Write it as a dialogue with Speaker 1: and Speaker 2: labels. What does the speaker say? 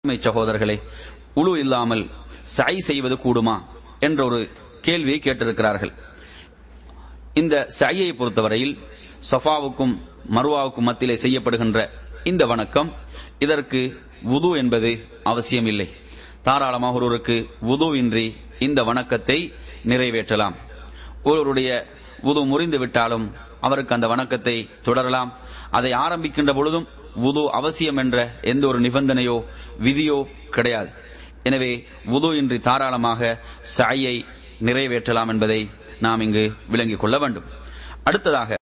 Speaker 1: சகோதரர்களே உழு இல்லாமல் சை செய்வது கூடுமா என்ற ஒரு கேள்வியை கேட்டிருக்கிறார்கள் இந்த சையை பொறுத்தவரையில் சஃபாவுக்கும் மருவாவுக்கும் மத்தியிலே செய்யப்படுகின்ற இந்த வணக்கம் இதற்கு வுது என்பது அவசியம் இல்லை தாராளமாக ஒருவருக்கு வுது இன்றி இந்த வணக்கத்தை நிறைவேற்றலாம் ஒருவருடைய வுது முறிந்து விட்டாலும் அவருக்கு அந்த வணக்கத்தை தொடரலாம் அதை ஆரம்பிக்கின்ற பொழுதும் வுது அவசியம் என்ற எந்த ஒரு நிபந்தனையோ விதியோ கிடையாது எனவே வுது இன்றி தாராளமாக சாயை நிறைவேற்றலாம் என்பதை நாம் இங்கு விளங்கிக் கொள்ள வேண்டும் அடுத்ததாக